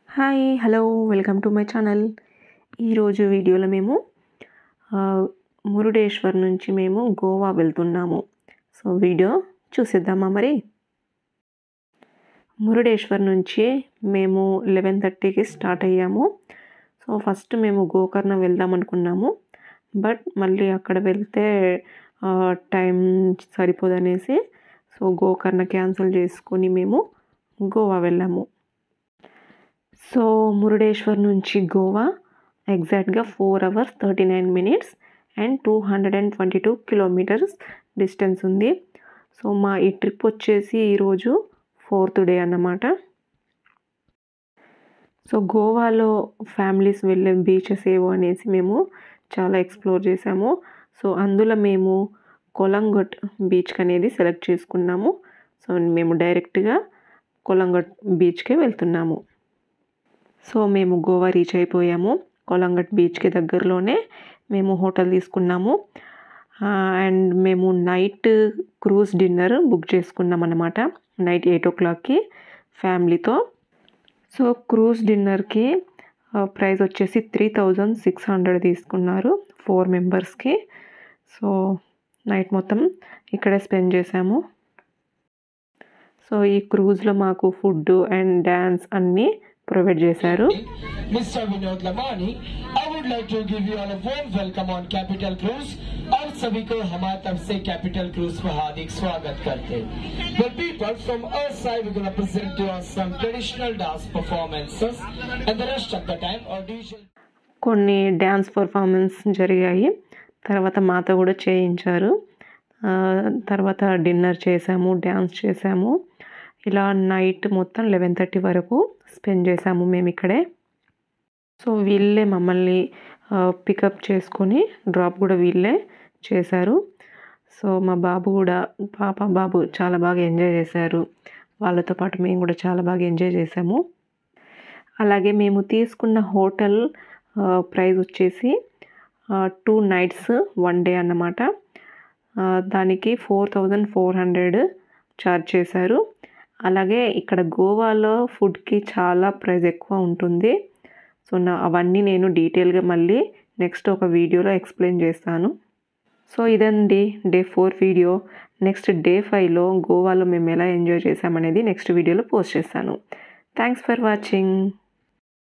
Hi hello welcome to my channel ఈరోజు వీడియోలో మేము ఆ, మురుడేశ్వర్ నుంచి మేము గోవా వెళ్తున్నాము సో వీడియో చూసేద్దామా మరి మురుడేశ్వర్ నుంచి మేము లెవెన్ థర్టీకి స్టార్ట్ అయ్యాము సో ఫస్ట్ మేము గోకర్ణ వెళ్దాం అనుకున్నాము బట్ మళ్ళీ అక్కడ వెళ్తే ఆ, టైం సరిపోదనేసి సో గోకర్ణ క్యాన్సిల్ చేసుకొని మేము గోవా వెళ్ళాము సో మురుడేశ్వర్ నుంచి గోవా ఎగ్జాక్ట్గా four hours thirty nine minutes and two hundred and twenty two kilometers distance ఉంది సో మా ఈ ట్రిప్ వచ్చేసి ఈరోజు ఫోర్త్ డే అన్నమాట సో గోవాలో ఫ్యామిలీస్ వెళ్ళే బీచెస్ ఏవో అనేసి మేము చాలా ఎక్స్ప్లోర్ చేసాము సో అందులో మేము కొలంగట్ బీచ్కి అనేది సెలెక్ట్ చేసుకున్నాము సో మేము డైరెక్ట్గా కొలంగట్ బీచ్కే వెళ్తున్నాము సో మేము గోవా రీచ్ అయిపోయాము కొలంగట్ బీచ్కి దగ్గరలోనే మేము హోటల్ తీసుకున్నాము అండ్ మేము నైట్ క్రూజ్ డిన్నర్ బుక్ చేసుకున్నాం అనమాట నైట్ ఎయిట్ ఓ క్లాక్కి ఫ్యామిలీతో సో క్రూజ్ డిన్నర్కి ప్రైస్ వచ్చేసి త్రీ థౌజండ్ సిక్స్ హండ్రెడ్ తీసుకున్నారు ఫోర్ మెంబర్స్కి సో నైట్ మొత్తం ఇక్కడే స్పెండ్ చేసాము సో ఈ క్రూజ్లో మాకు ఫుడ్ అండ్ డ్యాన్స్ అన్నీ ప్రొవైడ్ చేశారు Mr. Vinod Lamani, I would like to give you all a warm welcome on Capital Cruise और सभी को हमारे तरफ से Capital Cruise को हार्दिक स्वागत करते हैं But people from our side we're gonna present to us some traditional dance performances and the rest of the time audition కొన్ని డ్యాన్స్ పర్ఫార్మెన్స్ జరిగాయి తర్వాత మాతో కూడా చేయించారు ఆ, తర్వాత డిన్నర్ చేసాము డ్యాన్స్ చేసాము ఇలా నైట్ మొత్తం లెవెన్ థర్టీ వరకు స్పెండ్ చేసాము మేము ఇక్కడే సో వీళ్ళే మమ్మల్ని పికప్ చేసుకొని డ్రాప్ కూడా వీళ్ళే చేశారు సో మా బాబు కూడా పాప బాబు చాలా బాగా ఎంజాయ్ చేశారు వాళ్ళతో పాటు మేము కూడా చాలా బాగా ఎంజాయ్ చేసాము అలాగే మేము తీసుకున్న హోటల్ ప్రైస్ వచ్చేసి టూ నైట్స్ వన్ డే అన్నమాట ఆ, దానికి four thousand four hundred charge చేశారు అలాగే ఇక్కడ గోవాలో ఫుడ్కి చాలా ప్రైస్ ఎక్కువ ఉంటుంది సో నా అవన్నీ నేను డీటెయిల్గా మళ్ళీ నెక్స్ట్ ఒక వీడియోలో ఎక్స్ప్లెయిన్ చేస్తాను సో ఇదండి day four video next day ఫైవ్లో గోవాలో మేము ఎలా ఎంజాయ్ చేసామనేది నెక్స్ట్ వీడియోలో పోస్ట్ చేస్తాను థ్యాంక్స్ ఫర్ వాచింగ్